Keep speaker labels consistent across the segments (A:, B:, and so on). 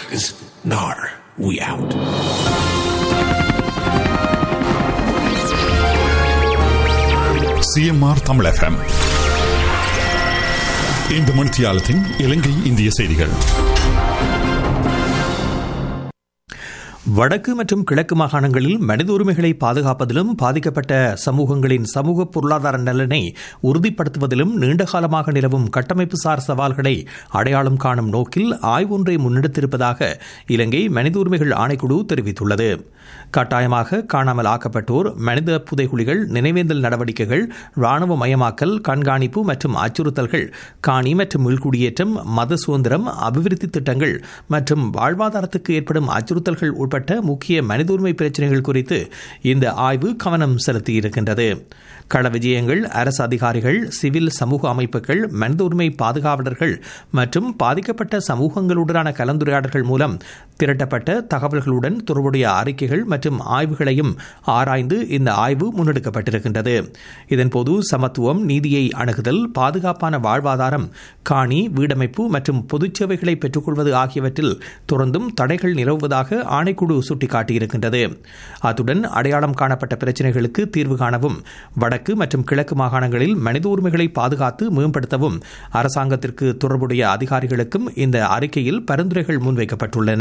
A: is Nar. We out.
B: CMR Tamil FM இந்த மணித்தியாலத்தின் இலங்கை இந்திய செய்திகள்
C: வடக்கு மற்றும் கிழக்கு மாகாணங்களில் மனித உரிமைகளை பாதுகாப்பதிலும் பாதிக்கப்பட்ட சமூகங்களின் சமூக பொருளாதார நலனை உறுதிப்படுத்துவதிலும் நீண்டகாலமாக நிலவும் கட்டமைப்புசார் சவால்களை அடையாளம் காணும் நோக்கில் ஆய்வொன்றை முன்னெடுத்திருப்பதாக இலங்கை மனித உரிமைகள் ஆணைக்குழு தெரிவித்துள்ளது கட்டாயமாக காணாமல் ஆக்கப்பட்டோர் மனித புதைகுழிகள் நினைவேந்தல் நடவடிக்கைகள் ராணுவ மயமாக்கல் கண்காணிப்பு மற்றும் அச்சுறுத்தல்கள் காணி மற்றும் உள்குடியேற்றம் மத சுதந்திரம் அபிவிருத்தி திட்டங்கள் மற்றும் வாழ்வாதாரத்துக்கு ஏற்படும் அச்சுறுத்தல்கள் உட்பட்ட முக்கிய மனித உரிமை பிரச்சினைகள் குறித்து இந்த ஆய்வு கவனம் செலுத்தியிருக்கின்றது கள விஜயங்கள் அரசு அதிகாரிகள் சிவில் சமூக அமைப்புகள் மனித உரிமை பாதுகாவலர்கள் மற்றும் பாதிக்கப்பட்ட சமூகங்களுடனான கலந்துரையாடல்கள் மூலம் திரட்டப்பட்ட தகவல்களுடன் தொடர்புடைய அறிக்கைகள் மற்றும் ஆய்வுகளையும் ஆராய்ந்து இந்த ஆய்வு முன்னெடுக்கப்பட்டிருக்கின்றது இதன்போது சமத்துவம் நீதியை அணுகுதல் பாதுகாப்பான வாழ்வாதாரம் காணி வீடமைப்பு மற்றும் பொதுச் சேவைகளை பெற்றுக்கொள்வது ஆகியவற்றில் தொடர்ந்தும் தடைகள் நிலவுவதாக ஆணைக்குழு சுட்டிக்காட்டியிருக்கின்றது அத்துடன் அடையாளம் காணப்பட்ட பிரச்சினைகளுக்கு தீர்வு காணவும் வடக்கு மற்றும் கிழக்கு மாகாணங்களில் மனித உரிமைகளை பாதுகாத்து மேம்படுத்தவும் அரசாங்கத்திற்கு தொடர்புடைய அதிகாரிகளுக்கும் இந்த அறிக்கையில் பரிந்துரைகள் முன்வைக்கப்பட்டுள்ளன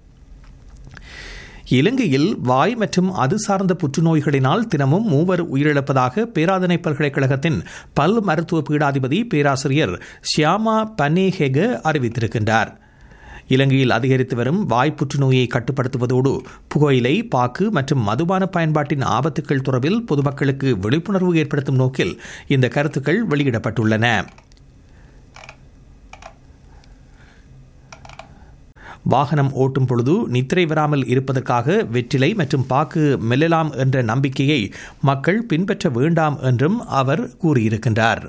C: இலங்கையில் வாய் மற்றும் அது சார்ந்த புற்றுநோய்களினால் தினமும் மூவர் உயிரிழப்பதாக பேராதனை பல்கலைக்கழகத்தின் பல் மருத்துவ பீடாதிபதி பேராசிரியர் ஷியாமா பன்னேஹெக அறிவித்திருக்கின்றார் இலங்கையில் அதிகரித்து வரும் வாய் புற்றுநோயை கட்டுப்படுத்துவதோடு புகையிலை பாக்கு மற்றும் மதுபான பயன்பாட்டின் ஆபத்துக்கள் தொடர்பில் பொதுமக்களுக்கு விழிப்புணர்வு ஏற்படுத்தும் நோக்கில் இந்த கருத்துக்கள் வெளியிடப்பட்டுள்ளன வாகனம் ஓட்டும் பொழுது நித்திரை வராமல் இருப்பதற்காக வெற்றிலை மற்றும் பாக்கு மெல்லலாம் என்ற நம்பிக்கையை மக்கள் பின்பற்ற வேண்டாம் என்றும் அவர் கூறியிருக்கின்றார்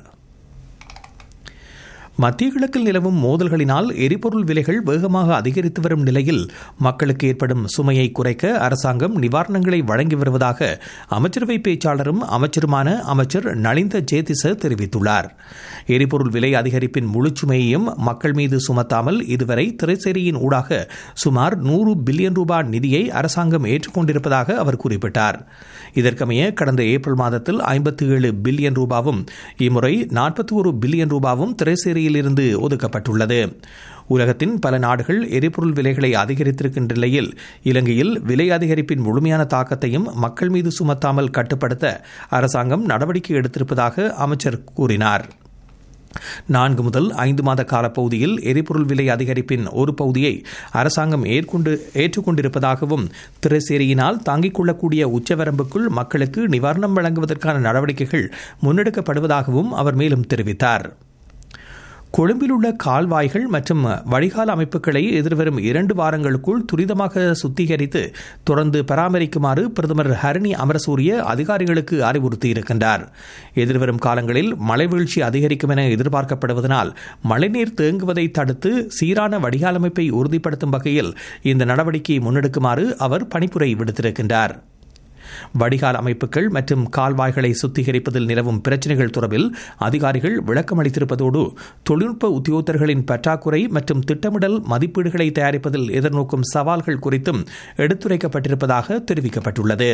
C: மத்திய கிழக்கில் நிலவும் மோதல்களினால் எரிபொருள் விலைகள் வேகமாக அதிகரித்து வரும் நிலையில் மக்களுக்கு ஏற்படும் சுமையை குறைக்க அரசாங்கம் நிவாரணங்களை வழங்கி வருவதாக அமைச்சரவை பேச்சாளரும் அமைச்சருமான அமைச்சர் நலிந்த ஜேதிச தெரிவித்துள்ளார் எரிபொருள் விலை அதிகரிப்பின் முழு சுமையையும் மக்கள் மீது சுமத்தாமல் இதுவரை திரைசேரியின் ஊடாக சுமார் நூறு பில்லியன் ரூபாய் நிதியை அரசாங்கம் ஏற்றுக்கொண்டிருப்பதாக அவர் குறிப்பிட்டார் இதற்கமைய கடந்த ஏப்ரல் மாதத்தில் ஐம்பத்தி ஏழு பில்லியன் ரூபாவும் இம்முறை நாற்பத்தி ஒரு பில்லியன் ரூபாவும் திரைசேரியில் இருந்து ஒதுக்கப்பட்டுள்ளது உலகத்தின் பல நாடுகள் எரிபொருள் விலைகளை அதிகரித்திருக்கின்ற நிலையில் இலங்கையில் விலை அதிகரிப்பின் முழுமையான தாக்கத்தையும் மக்கள் மீது சுமத்தாமல் கட்டுப்படுத்த அரசாங்கம் நடவடிக்கை எடுத்திருப்பதாக அமைச்சர் கூறினார் நான்கு முதல் ஐந்து மாத காலப்பகுதியில் எரிபொருள் விலை அதிகரிப்பின் ஒரு பகுதியை அரசாங்கம் ஏற்கொண்டு ஏற்றுக்கொண்டிருப்பதாகவும் திரைசேரியினால் தாங்கிக் கொள்ளக்கூடிய உச்சவரம்புக்குள் மக்களுக்கு நிவாரணம் வழங்குவதற்கான நடவடிக்கைகள் முன்னெடுக்கப்படுவதாகவும் அவர் மேலும் தெரிவித்தார் கொழும்பில் உள்ள கால்வாய்கள் மற்றும் வடிகால் அமைப்புகளை எதிர்வரும் இரண்டு வாரங்களுக்குள் துரிதமாக சுத்திகரித்து தொடர்ந்து பராமரிக்குமாறு பிரதமர் ஹரணி அமரசூரிய அதிகாரிகளுக்கு அறிவுறுத்தியிருக்கின்றார் எதிர்வரும் காலங்களில் மழை வீழ்ச்சி அதிகரிக்கும் என எதிர்பார்க்கப்படுவதனால் மழைநீர் தேங்குவதை தடுத்து சீரான வடிகால் அமைப்பை உறுதிப்படுத்தும் வகையில் இந்த நடவடிக்கையை முன்னெடுக்குமாறு அவர் பணிப்புரை விடுத்திருக்கின்றார் வடிகால் அமைப்புகள் மற்றும் கால்வாய்களை சுத்திகரிப்பதில் நிலவும் பிரச்சினைகள் தொடர்பில் அதிகாரிகள் விளக்கம் அளித்திருப்பதோடு தொழில்நுட்ப உத்தியோகத்தர்களின் பற்றாக்குறை மற்றும் திட்டமிடல் மதிப்பீடுகளை தயாரிப்பதில் எதிர்நோக்கும் சவால்கள் குறித்தும் எடுத்துரைக்கப்பட்டிருப்பதாக தெரிவிக்கப்பட்டுள்ளது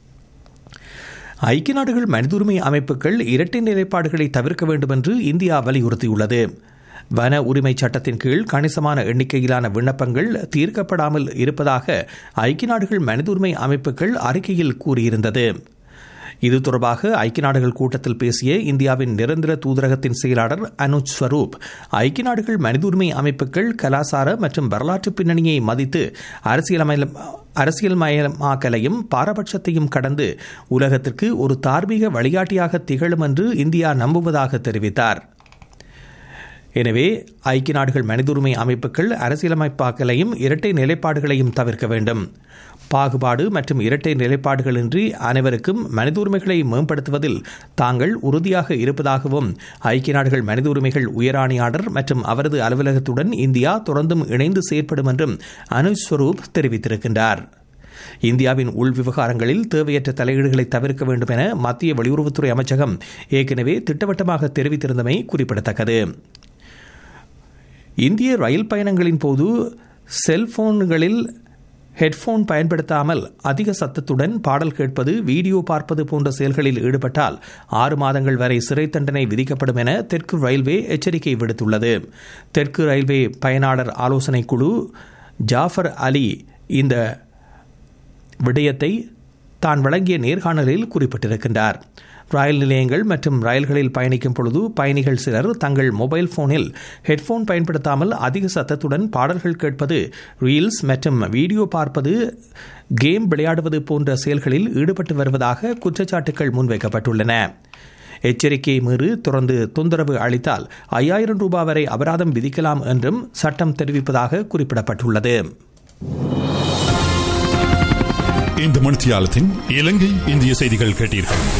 C: ஐக்கிய நாடுகள் மனித உரிமை அமைப்புகள் இரட்டை நிலைப்பாடுகளை தவிர்க்க வேண்டும் என்று இந்தியா வலியுறுத்தியுள்ளது வன உரிமை சட்டத்தின் கீழ் கணிசமான எண்ணிக்கையிலான விண்ணப்பங்கள் தீர்க்கப்படாமல் இருப்பதாக ஐக்கிய நாடுகள் மனித உரிமை அமைப்புகள் அறிக்கையில் கூறியிருந்தது இது தொடர்பாக ஐக்கிய நாடுகள் கூட்டத்தில் பேசிய இந்தியாவின் நிரந்தர தூதரகத்தின் செயலாளர் அனுஜ் ஸ்வரூப் ஐக்கிய நாடுகள் மனித உரிமை அமைப்புகள் கலாசார மற்றும் வரலாற்று பின்னணியை மதித்து அரசியலமைய அரசியல்மயமாக்கலையும் பாரபட்சத்தையும் கடந்து உலகத்திற்கு ஒரு தார்மீக வழிகாட்டியாக திகழும் என்று இந்தியா நம்புவதாக தெரிவித்தார் எனவே ஐக்கிய நாடுகள் மனித உரிமை அமைப்புகள் அரசியலமைப்பாக்களையும் இரட்டை நிலைப்பாடுகளையும் தவிர்க்க வேண்டும் பாகுபாடு மற்றும் இரட்டை நிலைப்பாடுகளின்றி அனைவருக்கும் மனித உரிமைகளை மேம்படுத்துவதில் தாங்கள் உறுதியாக இருப்பதாகவும் ஐக்கிய நாடுகள் மனித உரிமைகள் உயராணியாளர் மற்றும் அவரது அலுவலகத்துடன் இந்தியா தொடர்ந்தும் இணைந்து செயற்படும் என்றும் அனுஜ் ஸ்வரூப் தெரிவித்திருக்கின்றார் இந்தியாவின் உள் விவகாரங்களில் தேவையற்ற தலையீடுகளை தவிர்க்க வேண்டும் என மத்திய வெளியுறவுத்துறை அமைச்சகம் ஏற்கனவே திட்டவட்டமாக தெரிவித்திருந்தமை குறிப்பிடத்தக்கது இந்திய ரயில் பயணங்களின் போது செல்போன்களில் ஹெட்போன் பயன்படுத்தாமல் அதிக சத்தத்துடன் பாடல் கேட்பது வீடியோ பார்ப்பது போன்ற செயல்களில் ஈடுபட்டால் ஆறு மாதங்கள் வரை சிறை தண்டனை விதிக்கப்படும் என தெற்கு ரயில்வே எச்சரிக்கை விடுத்துள்ளது தெற்கு ரயில்வே பயனாளர் ஆலோசனை குழு ஜாஃபர் அலி இந்த விடயத்தை தான் வழங்கிய நேர்காணலில் குறிப்பிட்டிருக்கின்றார் ரயில் நிலையங்கள் மற்றும் ரயில்களில் பயணிக்கும் பொழுது பயணிகள் சிலர் தங்கள் மொபைல் போனில் ஹெட்போன் பயன்படுத்தாமல் அதிக சத்தத்துடன் பாடல்கள் கேட்பது ரீல்ஸ் மற்றும் வீடியோ பார்ப்பது கேம் விளையாடுவது போன்ற செயல்களில் ஈடுபட்டு வருவதாக குற்றச்சாட்டுகள் முன்வைக்கப்பட்டுள்ளன எச்சரிக்கையை மீறி தொடர்ந்து தொந்தரவு அளித்தால் ஐயாயிரம் ரூபாய் வரை அபராதம் விதிக்கலாம் என்றும் சட்டம் தெரிவிப்பதாக குறிப்பிடப்பட்டுள்ளது
B: இந்த மணித்தியாலத்தின் இலங்கை இந்திய செய்திகள் கேட்டீர்கள்